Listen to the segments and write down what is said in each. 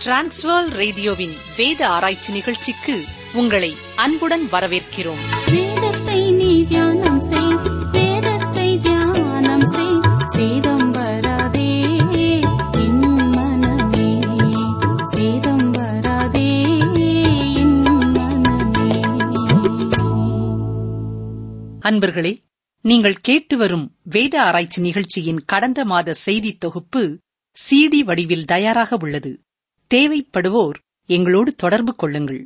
transfer ரேடியோவின் வேத ஆராய்ச்சி நிகழ்ச்சிக்கு உங்களை அன்புடன் வரவேற்கிறோம் வேதத்தை நீ தியானம் செய் வேதத்தை தியானம் செய் சேதம் வராதே என் மனமே சேதம் வராதே என் மனமே அன்பர்களே நீங்கள் கேட்டு வரும் வேத ஆராய்ச்சி நிகழ்ச்சியின் கடந்த மாத செய்தி தொகுப்பு சிடி வடிவில் தயாராக உள்ளது தேவைப்படுவோர் எங்களோடு தொடர்பு கொள்ளுங்கள்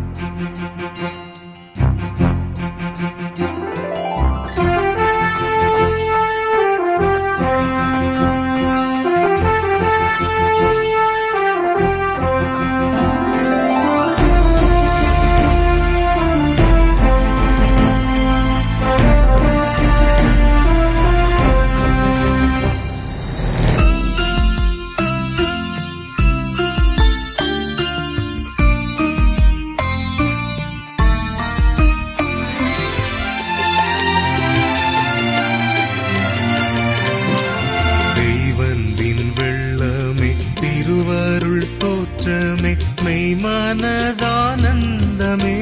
தெய்வந்தின் வெள்ளமே திருவருள் தோற்றமே மெய்மனதானந்தமே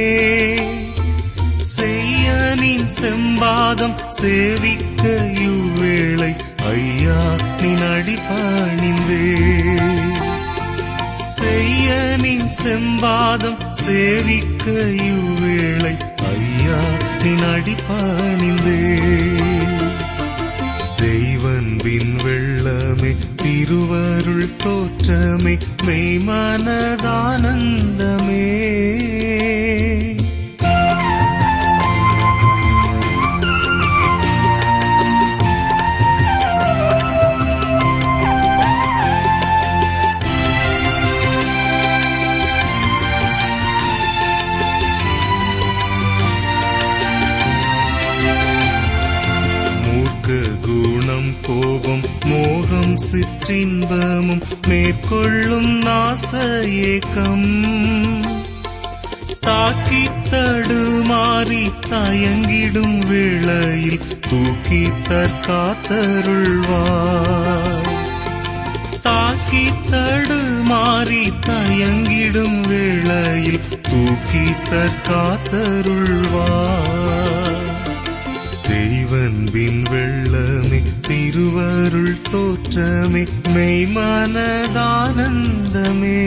செய்யனின் செம்பாதம் சேவிக்க இவ்வேளை ஐயா நின் அடிபாணிந்தே செய்யனின் செம்பாதம் சேவிக்க இவ்வேளை ஐயா நின் அடிபாணிந்தே தெய்வன்பின் வெள்ளமே திருவருள் தோற்றமே மெய்மனதானந்தமே மூர்க்க குணம் கோபம் மோகம் சிற்றின்பமும் மேற்கொள்ளும் நாச ஏக்கம் தாக்கி தடுமாறி தயங்கிடும் வேளையில் தூக்கி தற்காத்தருள்வார் தாக்கி தடுமாறி தயங்கிடும் வேளையில் தூக்கி தற்காத்தருள்வார் தெய்வன்பின் வெள்ளமே திருவருள் தோற்றமே மெய்மனதானந்தமே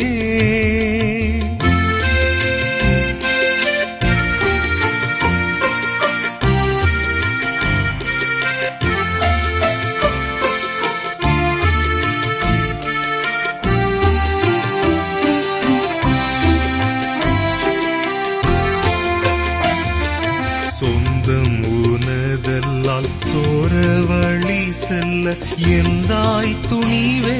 சொந்தம் உனதல்லால் சோர வழி செல்ல எந்தாய் துணிவே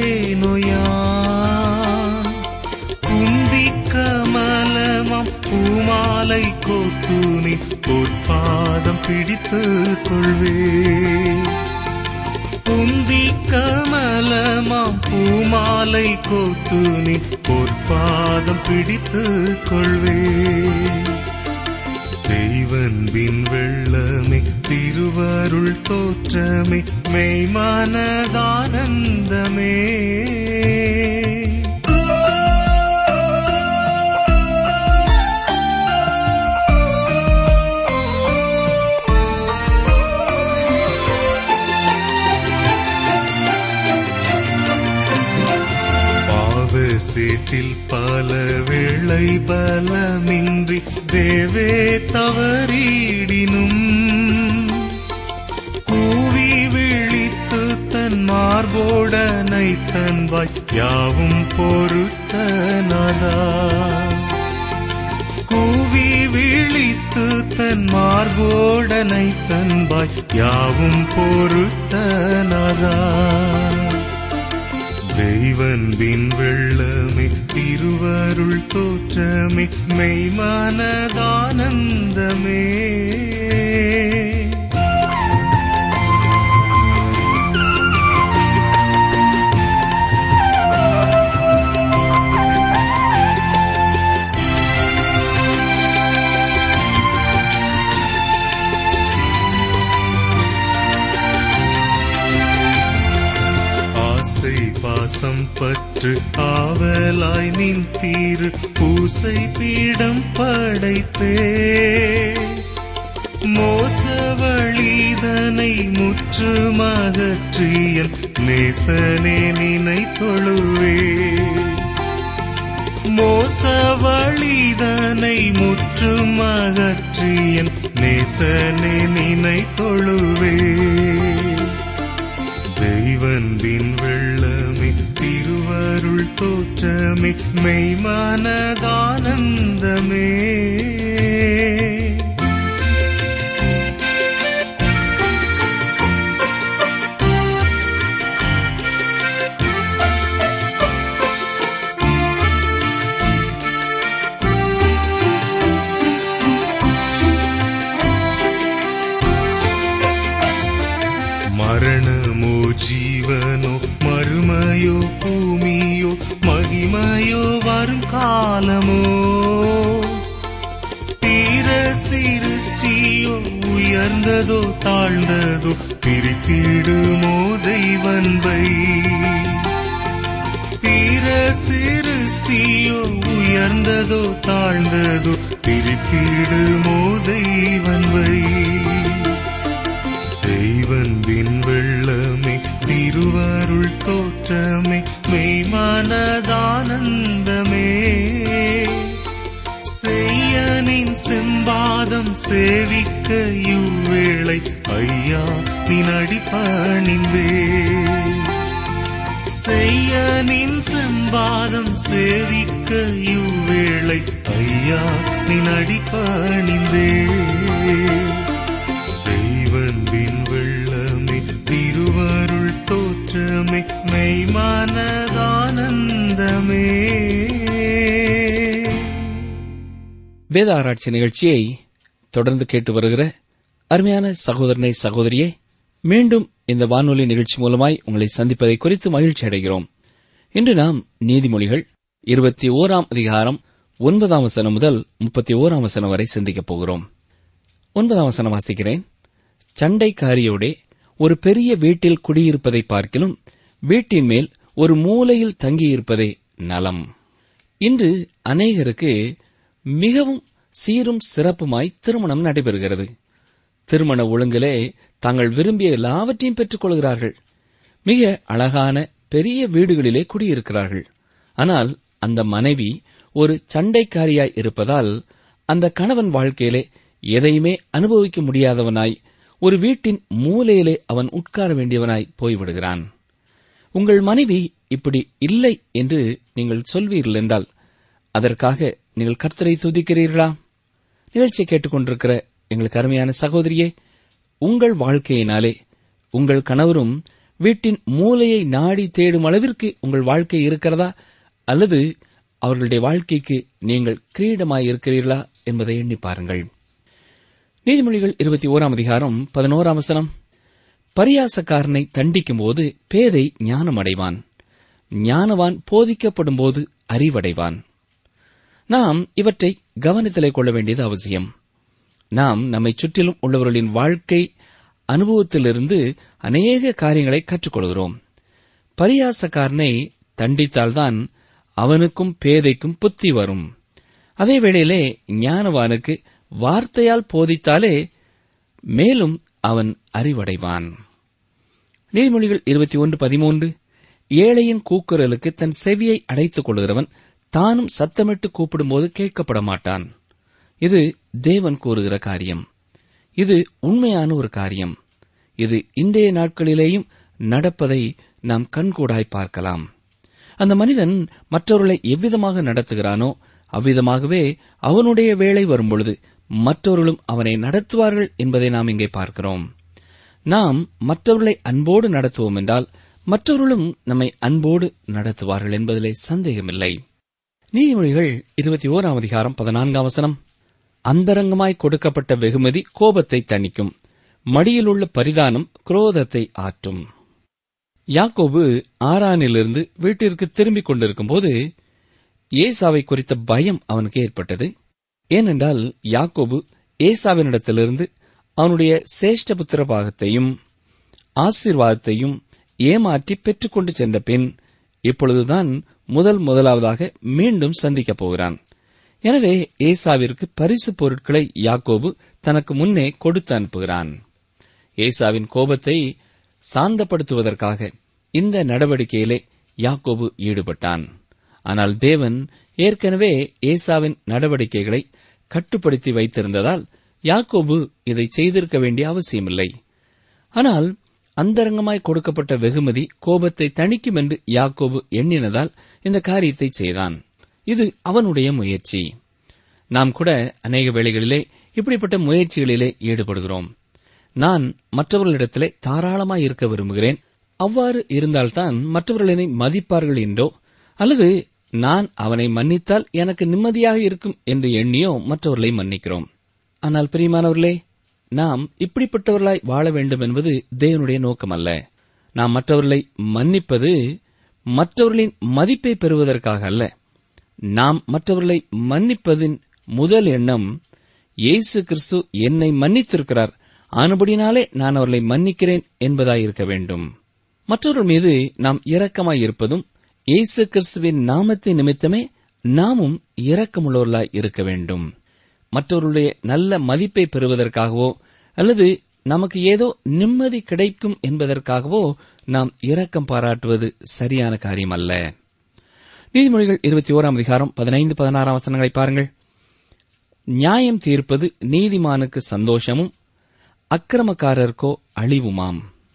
நொயான் குந்தி கமலமாம் பூமாலை கோத்துனி பொற்பாதம் பிடித்து கொள்வே குந்தி கமலமாம் பூமாலை கோத்துனி பொற்பாதம் பிடித்து கொள்வே தெய்வன்பின் வெள்ளமே திருவருள் தோற்றமே மெய்மனதானந்தமே பாவ சேற்றில் பல வேளை பலமின்றி தேவே தவறிடினும் கூவி விழித்து தன் மார்போடனை தன்வாய் யாவும் பொறுத்தனதா கூவி விழித்து தன் மார்போடனை தன்பாய் யாவும் பொறுத்தனதா தெய்வன்பின் வெள்ளமே திருவருள் தோற்றமே மெய்மனதானந்தமே ஆசை ஆசை பாசம் பற்று ஆவலாய் நின் தீரு பூசை பீடம் படைத்தே மோசவழிதனை முற்றுமகற்றியன் நேசனே நினை தொழுவே மோசவழிதனை முற்றுமகற்றியன் நேசனே நினை தொழுவே தெய்வன்பின் வெள்ளமே திருவருள் தோற்றமே மெய்மானதானந்தமே மரணமோ ஜீவனோ மறுமையோ பூமியோ மகிமையோ வரும் காலமோ தீர சிருஷ்டியோ உயர்ந்ததோ தாழ்ந்ததோ பிரித்திடுமோ தெய்வன்பை தீர சிருஷ்டியோ உயர்ந்ததோ தாழ்ந்ததோ பிரித்திடுமோ தெய்வன்பை தெய்வன்பின் வெள்ளமே திருவருள் தோற்றமே மெய்மானதானந்தமே செய்யனின் செம்பாதம் சேவிக்க இவ்வேளை ஐயா நின் அடிப்பணிந்தே செய்யனின் செம்பாதம் சேவிக்க இவ்வேளை ஐயா நின் அடிப்பணிந்தே தெய்வன்பின் வெள்ளமே திருவருள் தோற்றமே மெய்மானதானந்தமே வேத ஆராய்ச்சி நிகழ்ச்சியை தொடர்ந்து கேட்டு வருகிற அருமையான சகோதரனை சகோதரியே மீண்டும் இந்த வானொலி நிகழ்ச்சி மூலமாய் உங்களை சந்திப்பதை குறித்து மகிழ்ச்சி அடைகிறோம் இன்று நாம் நீதிமொழிகள் இருபத்தி ஓராம் அதிகாரம் ஒன்பதாம் வசனம் முதல் முப்பத்தி ஓராம் வசனம் வரை சிந்திக்கப் போகிறோம் ஒன்பதாம் வசனம் வாசிக்கிறேன் சண்டைக்காரியோடே ஒரு பெரிய வீட்டில் குடியிருப்பதை பார்க்கிலும் வீட்டின் மேல் ஒரு மூலையில் தங்கியிருப்பதே நலம் இன்று அநேகருக்கு மிகவும் சீரும் சிறப்புமாய் திருமணம் நடைபெறுகிறது திருமண ஒழுங்கிலே தாங்கள் விரும்பிய எல்லாவற்றையும் பெற்றுக் கொள்கிறார்கள் மிக அழகான பெரிய வீடுகளிலே குடியிருக்கிறார்கள் ஆனால் அந்த மனைவி ஒரு சண்டைக்காரியாய் இருப்பதால் அந்த கணவன் வாழ்க்கையிலே எதையுமே அனுபவிக்க முடியாதவனாய் ஒரு வீட்டின் மூலையிலே அவன் உட்கார வேண்டியவனாய் போய்விடுகிறான் உங்கள் மனைவி இப்படி இல்லை என்று நீங்கள் சொல்வீர்கள் என்றால் அதற்காக நீங்கள் கர்த்தரை துதிக்கிறீர்களா நிகழ்ச்சியை கேட்டுக்கொண்டிருக்கிற எங்களுக்கு அருமையான சகோதரியே உங்கள் வாழ்க்கையினாலே உங்கள் கணவரும் வீட்டின் மூலையை நாடி தேடும் அளவிற்கு உங்கள் வாழ்க்கை இருக்கிறதா அல்லது அவர்களுடைய வாழ்க்கைக்கு நீங்கள் கிரீடமாய் இருக்கிறீர்களா என்பதை எண்ணி பாருங்கள் நீதிமொழிகள் இருபத்தி ஓராம் அதிகாரம் பதினோராம் வசனம் பரியாசக்காரனை தண்டிக்கும் போது பேதை ஞானம் அடைவான் ஞானவான் போதிக்கப்படும் போது அறிவடைவான் நாம் இவற்றை கவனத்திலே கொள்ள வேண்டியது அவசியம் நாம் நம்மை சுற்றிலும் உள்ளவர்களின் வாழ்க்கை அனுபவத்திலிருந்து அநேக காரியங்களை கற்றுக்கொள்கிறோம் பரியாசக்காரனை தண்டித்தால்தான் அவனுக்கும் பேதைக்கும் புத்தி வரும் அதே வேளையிலே ஞானவானுக்கு வார்த்தையால் போதித்தாலே மேலும் அவன் அறிவடைவான் நீதிமொழிகள் இருபத்தி ஒன்று பதிமூன்று ஏழையின் கூக்குரலுக்கு தன் செவியை அடைத்துக் கொள்கிறவன் தானும் சத்தமிட்டு கூப்பிடும்போது கேட்கப்பட மாட்டான் இது தேவன் கூறுகிற காரியம் இது உண்மையான ஒரு காரியம் இது இன்றைய நாட்களிலேயும் நடப்பதை நாம் கண்கூடாய் பார்க்கலாம் அந்த மனிதன் மற்றவர்களை எவ்விதமாக நடத்துகிறானோ அவ்விதமாகவே அவனுடைய வேலை வரும்பொழுது மற்றவர்களும் அவனை நடத்துவார்கள் என்பதை நாம் இங்கே பார்க்கிறோம் நாம் மற்றவர்களை அன்போடு நடத்துவோம் என்றால் மற்றவர்களும் நம்மை அன்போடு நடத்துவார்கள் என்பதிலே சந்தேகமில்லை நீதிமொழிகள் இருபத்தி ஓராம் அதிகாரம் பதினான்காம் வசனம் அந்தரங்கமாய் கொடுக்கப்பட்ட வெகுமதி கோபத்தை தணிக்கும் மடியிலுள்ள பரிதானம் குரோதத்தை ஆற்றும் யாக்கோபு ஆரானிலிருந்து வீட்டிற்கு திரும்பிக் கொண்டிருக்கும்போது ஏசாவை குறித்த பயம் அவனுக்கு ஏற்பட்டது ஏனென்றால் யாக்கோபு ஏசாவினிடத்திலிருந்து அவனுடைய சேஷ்டபுத்திர பாகத்தையும் ஆசீர்வாதத்தையும் ஏமாற்றி பெற்றுக்கொண்டு சென்ற பின் இப்பொழுதுதான் முதல் முதலாவதாக மீண்டும் சந்திக்கப் போகிறான் எனவே ஏசாவிற்கு பரிசு பொருட்களை யாக்கோபு தனக்கு முன்னே கொடுத்து அனுப்புகிறான் ஏசாவின் கோபத்தை சாந்தப்படுத்துவதற்காக இந்த நடவடிக்கையிலே யாக்கோபு ஈடுபட்டான் ஆனால் தேவன் ஏற்கனவே ஏசாவின் நடவடிக்கைகளை கட்டுப்படுத்தி வைத்திருந்ததால் யாக்கோபு இதை செய்திருக்க வேண்டிய அவசியமில்லை ஆனால் அந்தரங்கமாய் கொடுக்கப்பட்ட வெகுமதி கோபத்தை தணிக்கும் என்று யாக்கோபு எண்ணினதால் இந்த காரியத்தை செய்தான் இது அவனுடைய முயற்சி நாம் கூட அநேக வேளைகளிலே இப்படிப்பட்ட முயற்சிகளிலே ஈடுபடுகிறோம் நான் மற்றவர்களிடத்திலே தாராளமாய் இருக்க விரும்புகிறேன் அவ்வாறு இருந்தால்தான் மற்றவர்கள் என்னை மதிப்பார்கள் என்றோ அல்லது நான் அவனை மன்னித்தால் எனக்கு நிம்மதியாக இருக்கும் என்று எண்ணியோ மற்றவர்களை மன்னிக்கிறோம் ஆனால் பிரியமானவர்களே நாம் இப்படிப்பட்டவர்களாய் வாழ வேண்டும் என்பது தேவனுடைய நோக்கமல்ல நாம் மற்றவர்களை மன்னிப்பது மற்றவர்களின் மதிப்பை பெறுவதற்காக அல்ல நாம் மற்றவர்களை மன்னிப்பதின் முதல் எண்ணம் இயேசு கிறிஸ்து என்னை மன்னித்திருக்கிறார் ஆனபடினாலே நான் அவர்களை மன்னிக்கிறேன் என்பதாயிருக்க வேண்டும் மற்றவர்கள் மீது நாம் இரக்கமாய் இருப்பதும் இயேசு கிறிஸ்துவின் நாமத்தின் நிமித்தமே நாமும் இரக்கமுள்ளவர்களாய் இருக்க வேண்டும் மற்றவர்களுடைய நல்ல மதிப்பை பெறுவதற்காகவோ அல்லது நமக்கு ஏதோ நிம்மதி கிடைக்கும் என்பதற்காகவோ நாம் இரக்கம் பாராட்டுவது சரியான காரியம் அல்ல நீதிமொழிகள் இருபத்தி ஓராம் அதிகாரம் பதினைந்து பதினாறாம் வசனங்களை பாருங்கள் நியாயம் தீர்ப்பது நீதிமானுக்கு சந்தோஷமும் அக்கிரமக்காரருக்கோ அழிவுமாம்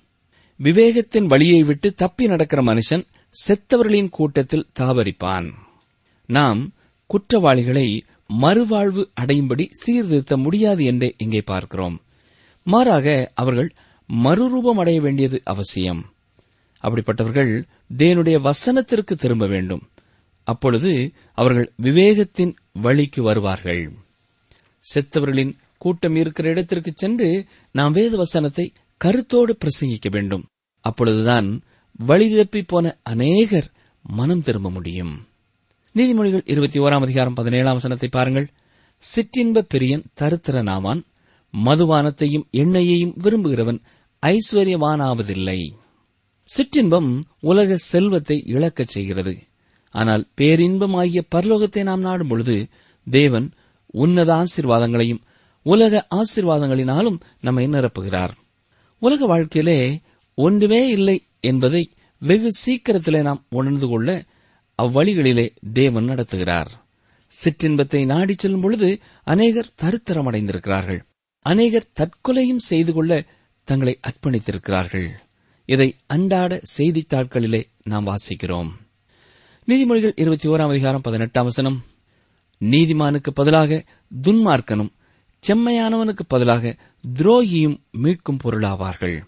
விவேகத்தின் வழியை விட்டு தப்பி நடக்கிற மனுஷன் செத்தவர்களின் கூட்டத்தில் தாவரிப்பான் நாம் குற்றவாளிகளை மறுவாழ்வு அடையும்படி சீர்திருத்த முடியாது என்றே இங்கே பார்க்கிறோம் மாறாக அவர்கள் மறுரூபம் அடைய வேண்டியது அவசியம் அப்படிப்பட்டவர்கள் தேவனுடைய வசனத்திற்கு திரும்ப வேண்டும் அப்பொழுது அவர்கள் விவேகத்தின் வழிக்கு வருவார்கள் செத்தவர்களின் கூட்டம் இருக்கிற இடத்திற்கு சென்று நாம் வேத வசனத்தை கருத்தோடு பிரசங்கிக்க வேண்டும் அப்பொழுதுதான் வழி தப்பி போன அநேகர் மனம் திரும்ப முடியும் நீதிமொழிகள் இருபத்தி ஓராம் அதிகாரம் பதினேழாம் வசனத்தை பாருங்கள் சிற்றின்ப பெரியன் தருத்திரனாவான் மதுபானத்தையும் எண்ணெயையும் விரும்புகிறவன் ஐஸ்வர்யவானாவதில்லை சிற்றின்பம் உலக செல்வத்தை இழக்கச் செய்கிறது ஆனால் பேரின்பமாகிய பரலோகத்தை நாம் நாடும் பொழுது தேவன் உன்னத ஆசீர்வாதங்களையும் உலக ஆசீர்வாதங்களினாலும் நம்மை நிரப்புகிறார் உலக வாழ்க்கையிலே ஒன்றுமே இல்லை என்பதை வெகு சீக்கிரத்திலே நாம் உணர்ந்து கொள்ள அவ்வழிகளிலே தேவன் நடத்துகிறார் சிற்றின்பத்தை நாடிச் செல்லும் பொழுது அநேகர் தருத்தரமடைந்திருக்கிறார்கள் அநேகர் தற்கொலையும் செய்து கொள்ள தங்களை அர்ப்பணித்திருக்கிறார்கள் இதை அன்றாட செய்தித்தாட்களிலே நாம் வாசிக்கிறோம் நீதிமொழிகள் இருபத்தி ஓராம் அதிகாரம் பதினெட்டாம் வசனம் நீதிமானுக்கு பதிலாக துன்மார்க்கனும் செம்மையானவனுக்கு பதிலாக துரோகியும் மீட்கும் பொருளாவார்கள்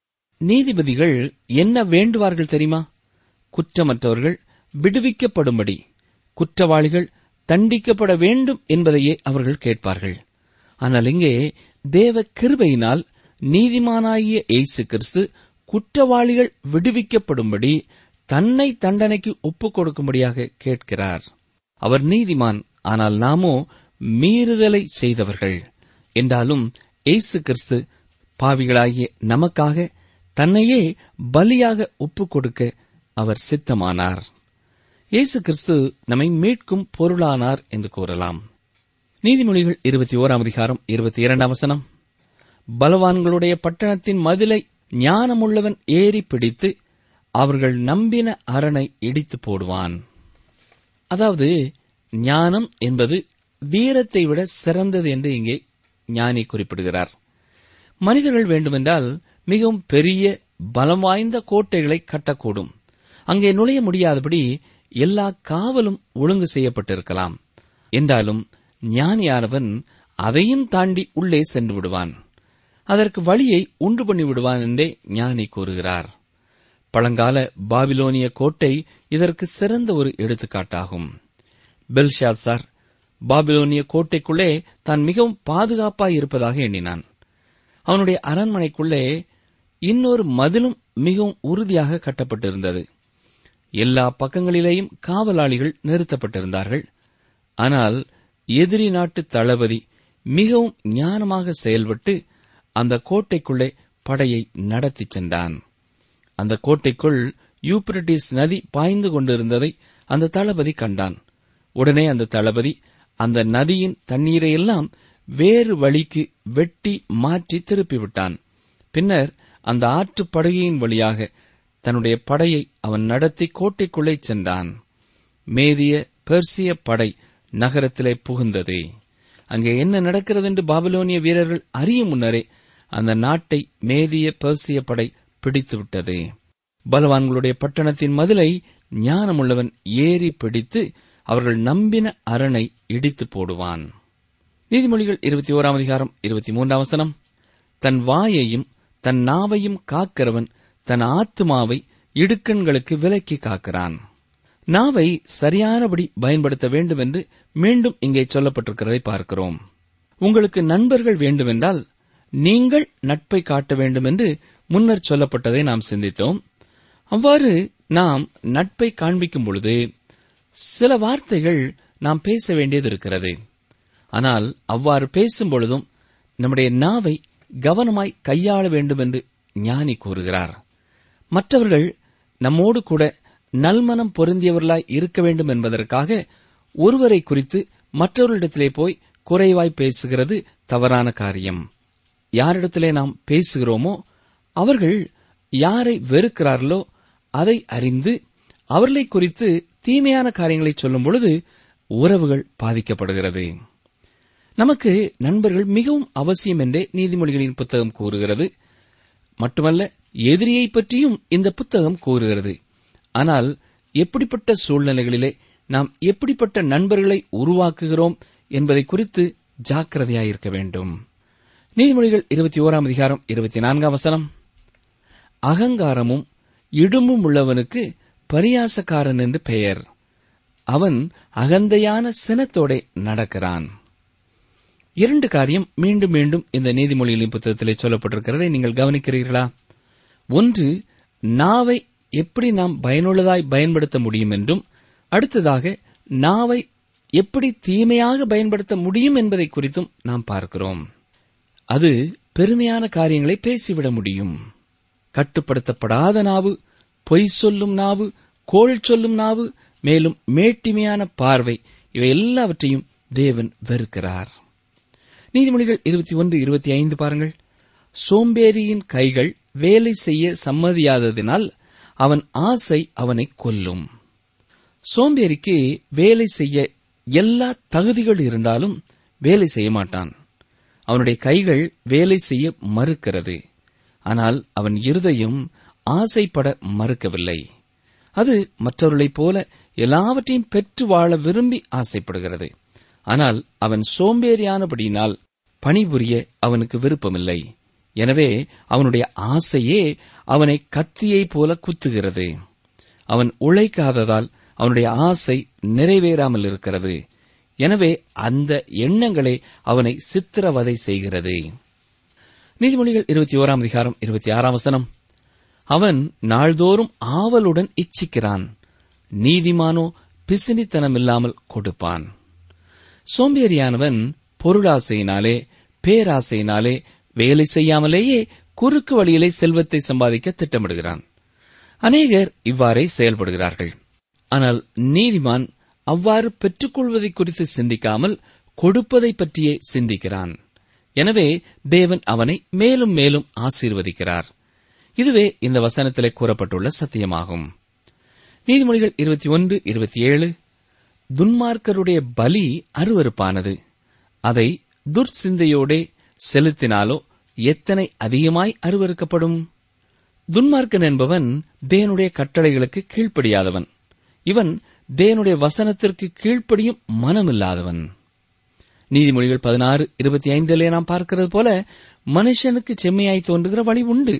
நீதிபதிகள் என்ன வேண்டுவார்கள் தெரியுமா குற்றமற்றவர்கள் விடுவிக்கப்படும்படி குற்றவாளிகள் தண்டிக்கப்பட வேண்டும் என்பதையே அவர்கள் கேட்பார்கள் ஆனால் இங்கே தேவ கிருபையினால் நீதிமானாகிய இயேசு கிறிஸ்து குற்றவாளிகள் விடுவிக்கப்படும்படி தன்னை தண்டனைக்கு ஒப்புக் கொடுக்கும்படியாக கேட்கிறார் அவர் நீதிமான் ஆனால் நாமோ மீறுதலை செய்தவர்கள் என்றாலும் இயேசு கிறிஸ்து பாவிகளாகிய நமக்காக தன்னையே பலியாக ஒப்புக் கொடுக்க அவர் சித்தமானார் இயேசு கிறிஸ்து நம்மை மீட்கும் பொருளானார் என்று கூறலாம் நீதிமொழிகள் இருபத்தி ஓராம் அதிகாரம் இருபத்தி இரண்டாம் வசனம் பலவான்களுடைய பட்டணத்தின் மதிலை ஞானமுள்ளவன் ஏறி பிடித்து அவர்கள் நம்பின அரணை இடித்து போடுவான் அதாவது ஞானம் என்பது வீரத்தை விட சிறந்தது என்று இங்கே ஞானி குறிப்பிடுகிறார் மனிதர்கள் வேண்டுமென்றால் மிகவும் பெரிய பலம் வாய்ந்த கோட்டைகளை கட்டக்கூடும் அங்கே நுழைய முடியாதபடி எல்லா காவலும் ஒழுங்கு செய்யப்பட்டிருக்கலாம் என்றாலும் ஞானியானவன் அதையும் தாண்டி உள்ளே சென்று விடுவான் அதற்கு வழியை உண்டு பண்ணி விடுவான் என்றே ஞானி கூறுகிறார் பழங்கால பாபிலோனிய கோட்டை இதற்கு சிறந்த ஒரு எடுத்துக்காட்டாகும் பெல்ஷாத்சார் பாபிலோனிய கோட்டைக்குள்ளே தான் மிகவும் பாதுகாப்பாய் இருப்பதாக எண்ணினான் அவனுடைய அரண்மனைக்குள்ளே இன்னொரு மதிலும் மிகவும் உறுதியாக கட்டப்பட்டிருந்தது எல்லா பக்கங்களிலேயும் காவலாளிகள் நிறுத்தப்பட்டிருந்தார்கள் ஆனால் எதிரி நாட்டு தளபதி மிகவும் ஞானமாக செயல்பட்டு அந்த கோட்டைக்குள்ளே படையை நடத்திச் சென்றான் அந்த கோட்டைக்குள் யூப்ரட்டிஸ் நதி பாய்ந்து கொண்டிருந்ததை அந்த தளபதி கண்டான் உடனே அந்த தளபதி அந்த நதியின் தண்ணீரை எல்லாம் வேறு வழிக்கு வெட்டி மாற்றி திருப்பிவிட்டான் பின்னர் அந்த ஆற்றுப் படுகையின் வழியாக தன்னுடைய படையை அவன் நடத்தி கோட்டைக்குள்ளே சென்றான் மேதிய பெர்சிய படை நகரத்திலே புகுந்தது அங்கே என்ன நடக்கிறது என்று பாபிலோனிய வீரர்கள் அறியும் முன்னரே அந்த நாட்டை மேதிய பெர்சிய படை பிடித்துவிட்டது பலவான்களுடைய பட்டணத்தின் மதிலை ஞானமுள்ளவன் ஏறி பிடித்து அவர்கள் நம்பின அரணை இடித்து போடுவான் நீதிமொழிகள் இருபத்தி ஓராம் அதிகாரம் இருபத்தி மூன்றாம் வசனம் தன் வாயையும் தன் நாவையும் காக்கிறவன் தன் ஆத்துமாவை இடுக்கண்களுக்கு விலக்கி காக்கிறான் நாவை சரியானபடி பயன்படுத்த வேண்டும் என்று மீண்டும் இங்கே சொல்லப்பட்டிருக்கிறதை பார்க்கிறோம் உங்களுக்கு நண்பர்கள் வேண்டுமென்றால் நீங்கள் நட்பை காட்ட வேண்டும் என்று முன்னர் சொல்லப்பட்டதை நாம் சிந்தித்தோம் அவ்வாறு நாம் நட்பை காண்பிக்கும் பொழுது சில வார்த்தைகள் நாம் பேச வேண்டியது இருக்கிறது ஆனால் அவ்வாறு பேசும் பொழுதும் நம்முடைய நாவை கவனமாய் கையாள வேண்டும் என்று ஞானி கூறுகிறார் மற்றவர்கள் நம்மோடு கூட நல்மனம் பொருந்தியவர்களாய் இருக்க வேண்டும் என்பதற்காக ஒருவரை குறித்து மற்றவர்களிடத்திலே போய் குறைவாய் பேசுகிறது தவறான காரியம் யாரிடத்திலே நாம் பேசுகிறோமோ அவர்கள் யாரை வெறுக்கிறார்களோ அதை அறிந்து அவர்களை குறித்து தீமையான காரியங்களை சொல்லும் பொழுது உறவுகள் பாதிக்கப்படுகிறது நமக்கு நண்பர்கள் மிகவும் அவசியம் என்றே நீதிமொழிகளின் புத்தகம் கூறுகிறது மட்டுமல்ல எதிரியை பற்றியும் இந்த புத்தகம் கூறுகிறது ஆனால் எப்படிப்பட்ட சூழ்நிலைகளிலே நாம் எப்படிப்பட்ட நண்பர்களை உருவாக்குகிறோம் என்பதை குறித்து ஜாக்கிரதையாயிருக்க வேண்டும் நீதிமொழிகள் இருபத்தி ஓராம் அதிகாரம் இருபத்தி நான்காம் வசனம் அகங்காரமும் இடும்பும் உள்ளவனுக்கு பரியாசக்காரன் என்று பெயர் அவன் அகந்தையான சினத்தோட நடக்கிறான் இரண்டு காரியம் மீண்டும் மீண்டும் இந்த நீதிமொழிகளின் புத்தகத்திலே சொல்லப்பட்டிருக்கிறதை நீங்கள் கவனிக்கிறீர்களா ஒன்று நாவை எப்படி நாம் பயனுள்ளதாய் பயன்படுத்த முடியும் என்றும் அடுத்ததாக நாவை எப்படி தீமையாக பயன்படுத்த முடியும் என்பதை குறித்தும் நாம் பார்க்கிறோம் அது பெருமையான காரியங்களை பேசிவிட முடியும் கட்டுப்படுத்தப்படாத நாவு பொய் சொல்லும் நாவு கோள் சொல்லும் நாவு மேலும் மேட்டிமையான பார்வை இவை எல்லாவற்றையும் தேவன் வெறுக்கிறார் நீதிமொழிகள் இருபத்தி ஒன்று இருபத்தி ஐந்து பாருங்கள் சோம்பேறியின் கைகள் வேலை செய்ய சம்மதியாததினால் அவன் ஆசை அவனை கொல்லும் சோம்பேறிக்கு வேலை செய்ய எல்லா தகுதிகள் இருந்தாலும் வேலை செய்ய மாட்டான் அவனுடைய கைகள் வேலை செய்ய மறுக்கிறது ஆனால் அவன் இருதயம் ஆசைப்பட மறுக்கவில்லை அது மற்றவர்களைப் போல எல்லாவற்றையும் பெற்று வாழ விரும்பி ஆசைப்படுகிறது ஆனால் அவன் சோம்பேறியானபடியினால் பணிபுரிய அவனுக்கு விருப்பமில்லை எனவே அவனுடைய ஆசையே அவனை கத்தியைப் போல குத்துகிறது அவன் உழைக்காததால் அவனுடைய ஆசை நிறைவேறாமல் இருக்கிறது எனவே அந்த எண்ணங்களே அவனை சித்திரவதை செய்கிறது நீதிமொழிகள் இருபத்தி ஓராம் அதிகாரம் இருபத்தி ஆறாம் வசனம் அவன் நாள்தோறும் ஆவலுடன் இச்சிக்கிறான் நீதிமானோ பிசினித்தனமில்லாமல் கொடுப்பான் சோம்பேறியானவன் பொருளாசையினாலே பேராசையினாலே வேலை செய்யாமலேயே குறுக்கு வழியிலே செல்வத்தை சம்பாதிக்க திட்டமிடுகிறான் அநேகர் இவ்வாறே செயல்படுகிறார்கள் ஆனால் நீதிமான் அவ்வாறு பெற்றுக்கொள்வதை குறித்து சிந்திக்காமல் கொடுப்பதை பற்றியே சிந்திக்கிறான் எனவே தேவன் அவனை மேலும் மேலும் ஆசீர்வதிக்கிறார் இதுவே இந்த வசனத்திலே கூறப்பட்டுள்ள சத்தியமாகும் நீதிமொழிகள் இருபத்தி ஒன்று இருபத்தி ஏழு துன்மார்க்கருடைய பலி அருவருப்பானது அதை துர்சிந்தையோடே செலுத்தினாலோ எத்தனை அதிகமாய் அருவருக்கப்படும் துன்மார்க்கன் என்பவன் தேவனுடைய கட்டளைகளுக்கு கீழ்ப்படியாதவன் இவன் தேவனுடைய வசனத்திற்கு கீழ்ப்படியும் மனமில்லாதவன் நீதிமொழிகள் பதினாறு இருபத்தி ஐந்திலே நாம் பார்க்கிறது போல மனுஷனுக்கு செம்மையாய் தோன்றுகிற வழி உண்டு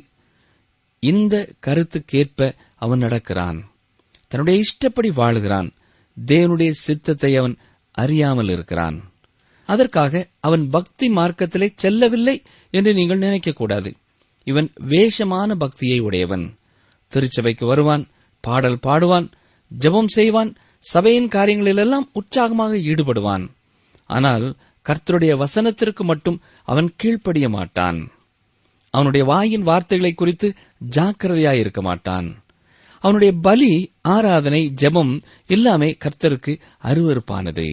இந்த கருத்துக்கேற்ப அவன் நடக்கிறான் தன்னுடைய இஷ்டப்படி வாழுகிறான் தேவனுடைய சித்தத்தை அவன் அறியாமல் இருக்கிறான் அதற்காக அவன் பக்தி மார்க்கத்திலே செல்லவில்லை என்று நீங்கள் நினைக்கக்கூடாது இவன் வேஷமான பக்தியை உடையவன் திருச்சபைக்கு வருவான் பாடல் பாடுவான் ஜெபம் செய்வான் சபையின் காரியங்களிலெல்லாம் உற்சாகமாக ஈடுபடுவான் ஆனால் கர்த்தருடைய வசனத்திற்கு மட்டும் அவன் கீழ்ப்படிய மாட்டான் அவனுடைய வாயின் வார்த்தைகளை குறித்து ஜாக்கிரதையாயிருக்க மாட்டான் அவனுடைய பலி ஆராதனை ஜெபம் எல்லாமே கர்த்தருக்கு அருவருப்பானது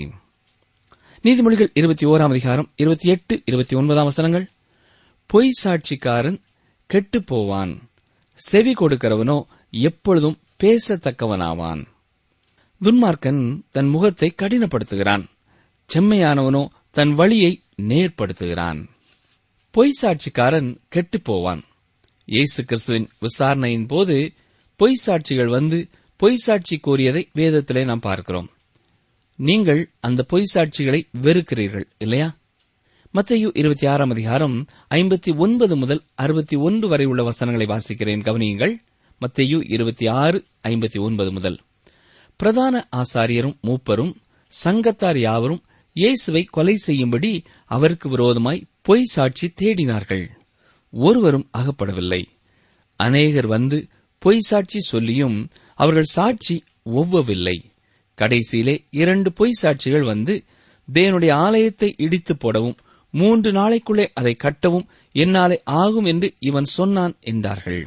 நீதிமொழிகள் இருபத்தி ஓராம் அதிகாரம் இருபத்தி எட்டு இருபத்தி ஒன்பதாம் வசனங்கள் பொய் சாட்சிக்காரன் கெட்டுப் போவான் செவி கொடுக்கிறவனோ எப்பொழுதும் பேசத்தக்கவனாவான் துன்மார்க்கன் தன் முகத்தை கடினப்படுத்துகிறான் செம்மையானவனோ தன் வழியை நேர்படுத்துகிறான் பொய் சாட்சிக்காரன் கெட்டுப் போவான் இயேசு கிறிஸ்துவின் விசாரணையின் போது பொய் சாட்சிகள் வந்து பொய் சாட்சி கூறியதை வேதத்திலே நாம் பார்க்கிறோம் நீங்கள் அந்த பொய் சாட்சிகளை வெறுக்கிறீர்கள் இல்லையா மத்தேயு இருபத்தி ஆறாம் அதிகாரம் ஐம்பத்தி ஒன்பது முதல் அறுபத்தி ஒன்று வரை உள்ள வசனங்களை வாசிக்கிறேன் கவனியுங்கள் மத்தேயு இருபத்தி ஆறு ஐம்பத்தி ஒன்பது முதல் பிரதான ஆசாரியரும் மூப்பரும் சங்கத்தார் யாவரும் இயேசுவை கொலை செய்யும்படி அவருக்கு விரோதமாய் பொய் சாட்சி தேடினார்கள் ஒருவரும் அகப்படவில்லை அநேகர் வந்து பொய் சாட்சி சொல்லியும் அவர்கள் சாட்சி ஒவ்வவில்லை கடைசியிலே இரண்டு பொய் சாட்சிகள் வந்து தேவனுடைய ஆலயத்தை இடித்து போடவும் மூன்று நாளைக்குள்ளே அதை கட்டவும் என்னாலே ஆகும் என்று இவன் சொன்னான் என்றார்கள்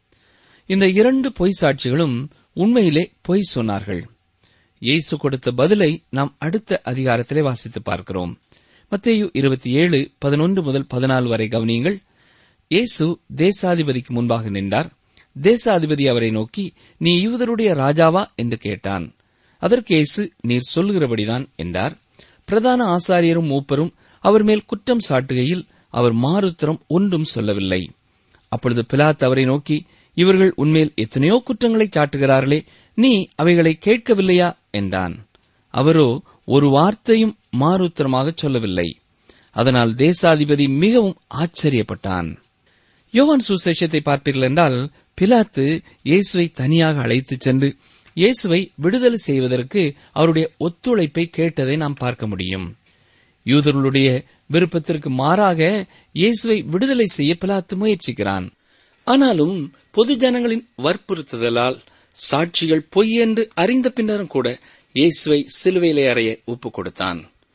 இந்த இரண்டு பொய் சாட்சிகளும் உண்மையிலே பொய் சொன்னார்கள் இயேசு கொடுத்த பதிலை நாம் அடுத்த அதிகாரத்திலே வாசித்து பார்க்கிறோம் மத்தேயு இருபத்தி ஏழு பதினொன்று முதல் பதினாலு வரை கவனியுங்கள் இயேசு தேசாதிபதிக்கு முன்பாக நின்றார் தேசாதிபதி அவரை நோக்கி நீ யூதருடைய ராஜாவா என்று கேட்டான் அதற்கு இயேசு நீர் சொல்லுகிறபடிதான் என்றார் பிரதான ஆசாரியரும் மூப்பரும் அவர் மேல் குற்றம் சாட்டுகையில் அவர் மாறுத்திரம் ஒன்றும் சொல்லவில்லை அப்பொழுது பிலாத் அவரை நோக்கி இவர்கள் உன்மேல் எத்தனையோ குற்றங்களை சாட்டுகிறார்களே நீ அவைகளை கேட்கவில்லையா என்றான் அவரோ ஒரு வார்த்தையும் மாறுத்திரமாக சொல்லவில்லை அதனால் தேசாதிபதி மிகவும் ஆச்சரியப்பட்டான் யோவான் சுசேஷத்தை பார்ப்பீர்கள் என்றால் பிலாத்து இயேசுவை தனியாக அழைத்துச் சென்று இயேசுவை விடுதலை செய்வதற்கு அவருடைய ஒத்துழைப்பை கேட்டதை நாம் பார்க்க முடியும் யூதர்களுடைய விருப்பத்திற்கு மாறாக இயேசுவை விடுதலை செய்ய பிலாத்து முயற்சிக்கிறான் ஆனாலும் பொது ஜனங்களின் வற்புறுத்துதலால் சாட்சிகள் பொய் என்று அறிந்த பின்னரும் கூட இயேசுவை சிலுவையிலே அறைய ஒப்புக் கொடுத்தான்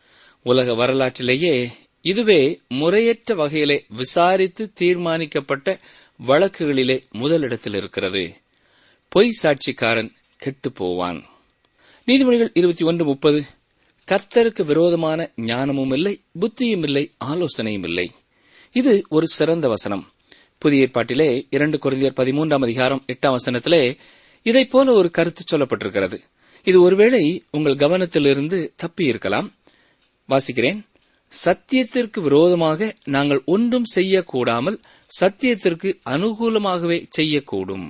உலக வரலாற்றிலேயே இதுவே முறையற்ற வகையிலே விசாரித்து தீர்மானிக்கப்பட்ட வழக்குகளிலே முதலிடத்தில் இருக்கிறது பொய் சாட்சிக்காரன் கெட்டுப் போவான் நீதிமொழிகள் இருபத்தி ஒன்று முப்பது கர்த்தருக்கு விரோதமான ஞானமும் இல்லை புத்தியும் இல்லை ஆலோசனையும் இல்லை இது ஒரு சிறந்த வசனம் புதிய ஏற்பாட்டிலே இரண்டு குறைந்தர் பதிமூன்றாம் அதிகாரம் எட்டாம் வசனத்திலே இதைப் போல ஒரு கருத்து சொல்லப்பட்டிருக்கிறது இது ஒருவேளை உங்கள் கவனத்திலிருந்து தப்பி இருக்கலாம் வாசிக்கிறேன் சத்தியத்திற்கு விரோதமாக நாங்கள் ஒன்றும் செய்யக்கூடாமல் சத்தியத்திற்கு அனுகூலமாகவே செய்யக்கூடும்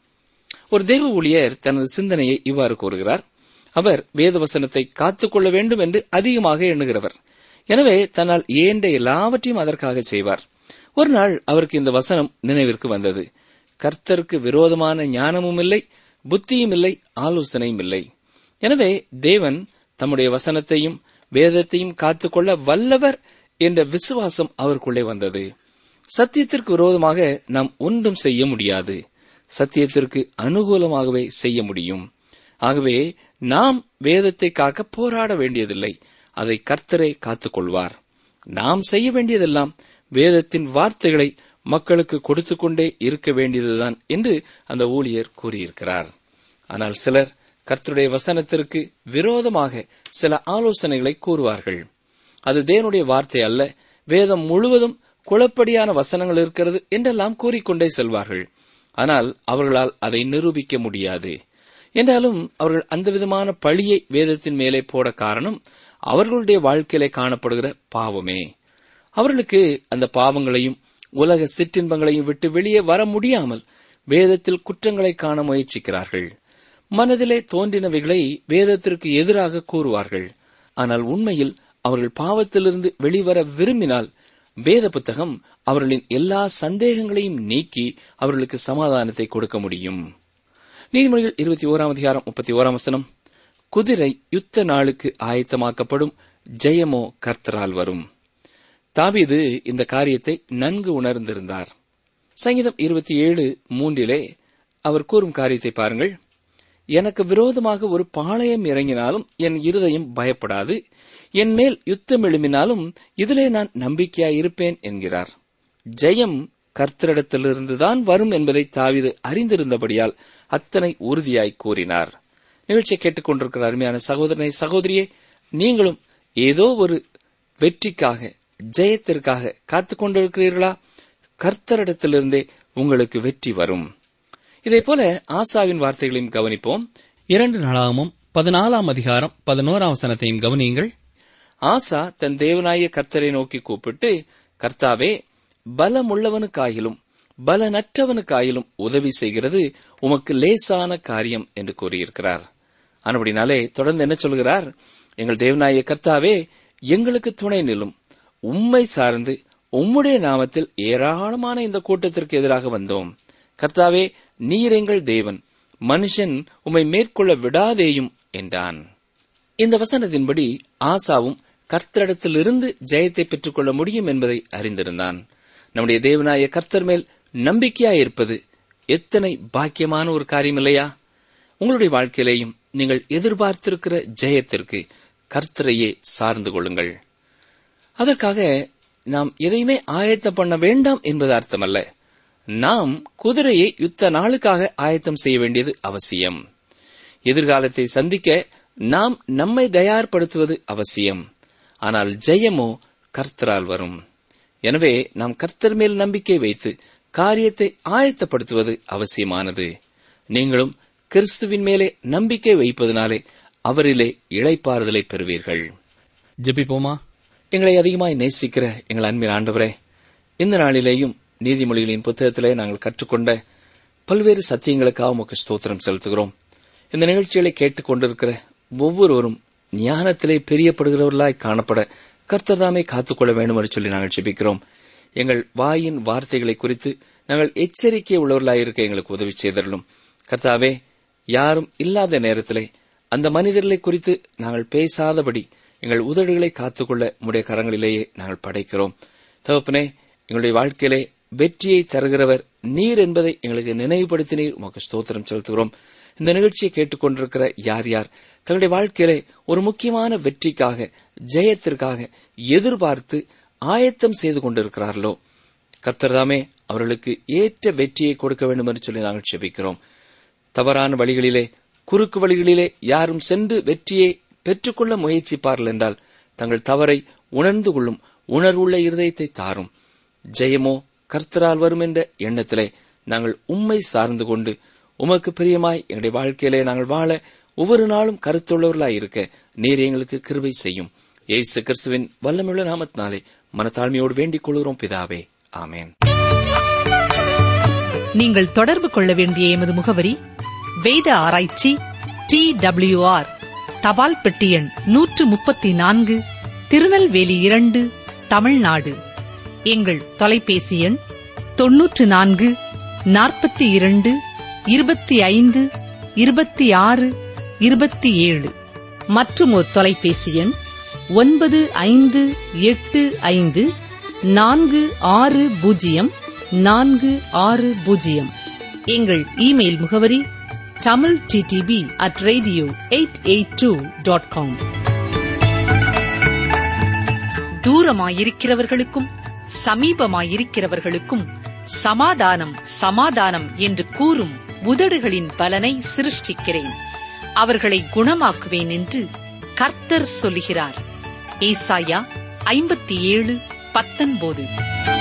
ஒரு தேவ ஊழியர் தனது சிந்தனையை இவ்வாறு கூறுகிறார் அவர் வேதவசனத்தை காத்துக்கொள்ள வேண்டும் என்று அதிகமாக எண்ணுகிறவர் எனவே தன்னால் ஏண்ட எல்லாவற்றையும் அதற்காக செய்வார் ஒரு நாள் அவருக்கு இந்த வசனம் நினைவிற்கு வந்தது கர்த்தருக்கு விரோதமான ஞானமும் இல்லை புத்தியும் இல்லை ஆலோசனையும் இல்லை எனவே தேவன் தம்முடைய வசனத்தையும் வேதத்தையும் காத்துக்கொள்ள வல்லவர் என்ற விசுவாசம் அவருக்குள்ளே வந்தது சத்தியத்திற்கு விரோதமாக நாம் ஒன்றும் செய்ய முடியாது சத்தியத்திற்கு அனுகூலமாகவே செய்ய முடியும் ஆகவே நாம் வேதத்தை காக்க போராட வேண்டியதில்லை அதை கர்த்தரே காத்துக்கொள்வார் நாம் செய்ய வேண்டியதெல்லாம் வேதத்தின் வார்த்தைகளை மக்களுக்கு கொடுத்து கொண்டே இருக்க வேண்டியதுதான் என்று அந்த ஊழியர் கூறியிருக்கிறார் ஆனால் சிலர் கர்த்தருடைய வசனத்திற்கு விரோதமாக சில ஆலோசனைகளை கூறுவார்கள் அது தேவனுடைய வார்த்தை அல்ல வேதம் முழுவதும் குழப்படியான வசனங்கள் இருக்கிறது என்றெல்லாம் கூறிக்கொண்டே செல்வார்கள் ஆனால் அவர்களால் அதை நிரூபிக்க முடியாது என்றாலும் அவர்கள் அந்த விதமான பழியை வேதத்தின் மேலே போட காரணம் அவர்களுடைய வாழ்க்கையிலே காணப்படுகிற பாவமே அவர்களுக்கு அந்த பாவங்களையும் உலக சிற்றின்பங்களையும் விட்டு வெளியே வர முடியாமல் வேதத்தில் குற்றங்களை காண முயற்சிக்கிறார்கள் மனதிலே தோன்றினவைகளை வேதத்திற்கு எதிராக கூறுவார்கள் ஆனால் உண்மையில் அவர்கள் பாவத்திலிருந்து வெளிவர விரும்பினால் வேத புத்தகம் அவர்களின் எல்லா சந்தேகங்களையும் நீக்கி அவர்களுக்கு சமாதானத்தை கொடுக்க முடியும் நீதிமொழிகள் இருபத்தி ஓராம் அதிகாரம் முப்பத்தி ஓராம் வசனம் குதிரை யுத்த நாளுக்கு ஆயத்தமாக்கப்படும் ஜெயமோ கர்த்தரால் வரும் தாவீது இந்த காரியத்தை நன்கு உணர்ந்திருந்தார் சங்கீதம் இருபத்தி ஏழு மூன்றிலே அவர் கூறும் காரியத்தை பாருங்கள் எனக்கு விரோதமாக ஒரு பாளையம் இறங்கினாலும் என் இருதயம் பயப்படாது என் மேல் யுத்தம் எழும்பினாலும் இதிலே நான் நம்பிக்கையாய் இருப்பேன் என்கிறார் ஜெயம் கர்த்தரிடத்திலிருந்துதான் வரும் என்பதை தாவீது அறிந்திருந்தபடியால் அத்தனை உறுதியாய் கூறினார் நிகழ்ச்சியை கேட்டுக்கொண்டிருக்கிற அருமையான சகோதரனை சகோதரியே நீங்களும் ஏதோ ஒரு வெற்றிக்காக ஜெயத்திற்காக காத்துக் கொண்டிருக்கிறீர்களா கர்த்தரிடத்திலிருந்தே உங்களுக்கு வெற்றி வரும் இதே போல ஆசாவின் வார்த்தைகளையும் கவனிப்போம் இரண்டு நாளாகமும் பதினாலாம் அதிகாரம் பதினோராம் வசனத்தையும் கவனியுங்கள் ஆசா தன் தேவனாய கர்த்தரை நோக்கி கூப்பிட்டு கர்த்தாவே பலமுள்ளவனுக்காயிலும் பலனற்றவனுக்காயிலும் உதவி செய்கிறது உமக்கு லேசான காரியம் என்று கூறியிருக்கிறார் ஆனபடினாலே தொடர்ந்து என்ன சொல்கிறார் எங்கள் தேவனாய கர்த்தாவே எங்களுக்கு துணை நிலும் உம்மை சார்ந்து உம்முடைய நாமத்தில் ஏராளமான இந்த கூட்டத்திற்கு எதிராக வந்தோம் கர்த்தாவே நீர் எங்கள் தேவன் மனுஷன் உம்மை மேற்கொள்ள விடாதேயும் என்றான் இந்த வசனத்தின்படி ஆசாவும் கர்த்தரிடத்திலிருந்து ஜெயத்தை பெற்றுக்கொள்ள முடியும் என்பதை அறிந்திருந்தான் நம்முடைய தேவனாய கர்த்தர் மேல் நம்பிக்கையாயிருப்பது எத்தனை பாக்கியமான ஒரு காரியம் இல்லையா உங்களுடைய வாழ்க்கையிலேயும் நீங்கள் எதிர்பார்த்திருக்கிற ஜெயத்திற்கு கர்த்தரையே சார்ந்து கொள்ளுங்கள் அதற்காக நாம் எதையுமே ஆயத்தம் பண்ண வேண்டாம் என்பது அர்த்தமல்ல நாம் குதிரையை யுத்த நாளுக்காக ஆயத்தம் செய்ய வேண்டியது அவசியம் எதிர்காலத்தை சந்திக்க நாம் நம்மை தயார்படுத்துவது அவசியம் ஆனால் ஜெயமோ கர்த்தரால் வரும் எனவே நாம் கர்த்தர் மேல் நம்பிக்கை வைத்து காரியத்தை ஆயத்தப்படுத்துவது அவசியமானது நீங்களும் கிறிஸ்துவின் மேலே நம்பிக்கை வைப்பதனாலே அவரிலே இளைப்பாறுதலை பெறுவீர்கள் ஜெபிப்போமா எங்களை அதிகமாய் நேசிக்கிற எங்கள் அன்பின் ஆண்டவரே இந்த நாளிலேயும் நீதிமொழிகளின் புத்தகத்திலே நாங்கள் கற்றுக்கொண்ட பல்வேறு சத்தியங்களுக்காக உமக்கு ஸ்தோத்திரம் செலுத்துகிறோம் இந்த நிகழ்ச்சிகளை கேட்டுக் கொண்டிருக்கிற ஒவ்வொருவரும் ஞானத்திலே பிரியப்படுகிறவர்களாய் காணப்பட கர்த்தர்தாமே காத்துக்கொள்ள வேண்டும் என்று சொல்லி நாங்கள் ஜெபிக்கிறோம் எங்கள் வாயின் வார்த்தைகளை குறித்து நாங்கள் எச்சரிக்கை உள்ளவர்களாய் இருக்க எங்களுக்கு உதவி செய்தரலும் கர்த்தாவே யாரும் இல்லாத நேரத்திலே அந்த மனிதர்களை குறித்து நாங்கள் பேசாதபடி எங்கள் உதடுகளை காத்துக்கொள்ள உடைய கரங்களிலேயே நாங்கள் படைக்கிறோம் தகப்பனே எங்களுடைய வாழ்க்கையிலே வெற்றியை தருகிறவர் நீர் என்பதை எங்களுக்கு நினைவுபடுத்தினீர் உமக்கு ஸ்தோத்திரம் செலுத்துகிறோம் இந்த நிகழ்ச்சியை கேட்டுக்கொண்டிருக்கிற யார் யார் தங்களுடைய வாழ்க்கையிலே ஒரு முக்கியமான வெற்றிக்காக ஜெயத்திற்காக எதிர்பார்த்து ஆயத்தம் செய்து கொண்டிருக்கிறார்களோ கர்த்தர்தாமே அவர்களுக்கு ஏற்ற வெற்றியை கொடுக்க வேண்டும் என்று சொல்லி நாங்கள் செபிக்கிறோம் தவறான வழிகளிலே குறுக்கு வழிகளிலே யாரும் சென்று வெற்றியை பெற்றுக்கொள்ள முயற்சிப்பார்கள் என்றால் தங்கள் தவறை உணர்ந்து கொள்ளும் உணர்வுள்ள இருதயத்தை தாரும் ஜெயமோ கர்த்தரால் வரும் என்ற எண்ணத்திலே நாங்கள் உம்மை சார்ந்து கொண்டு உமக்கு பிரியமாய் எங்களுடைய வாழ்க்கையிலே நாங்கள் வாழ ஒவ்வொரு நாளும் கருத்துள்ளவர்களாய் இருக்க நீர் எங்களுக்கு கிருபை செய்யும் ஏசு கிறிஸ்துவின் வல்லமுள்ள நாமத்தினாலே மனத்தாழ்மையோடு வேண்டிக் கொள்கிறோம் பிதாவே ஆமேன் நீங்கள் தொடர்பு கொள்ள வேண்டிய எமது முகவரி வேத ஆராய்ச்சி டி ஆர் தபால் பெட்டி எண் நூற்று முப்பத்தி நான்கு திருநெல்வேலி இரண்டு தமிழ்நாடு எங்கள் தொலைபேசி எண் தொன்னூற்று நான்கு நாற்பத்தி இரண்டு இருபத்தி ஐந்து இருபத்தி ஆறு இருபத்தி ஏழு மற்றும் ஒரு தொலைபேசி எண் ஒன்பது ஐந்து எட்டு ஐந்து நான்கு ஆறு பூஜ்ஜியம் நான்கு ஆறு பூஜ்ஜியம் எங்கள் இமெயில் முகவரி Tamil DTP at radio eight eight two dot com தூரமாயிருக்கிறவர்களுக்கும் சமீபமாயிருக்கிறவர்களுக்கும் சமாதானம் சமாதானம் என்று கூறும் உதடுகளின் பலனை சிருஷ்டிக்கிறேன் அவர்களை குணமாக்குவேன் என்று கர்த்தர் சொல்லுகிறார் ஏசாயா ஐம்பத்தி ஏழு பத்தொன்பது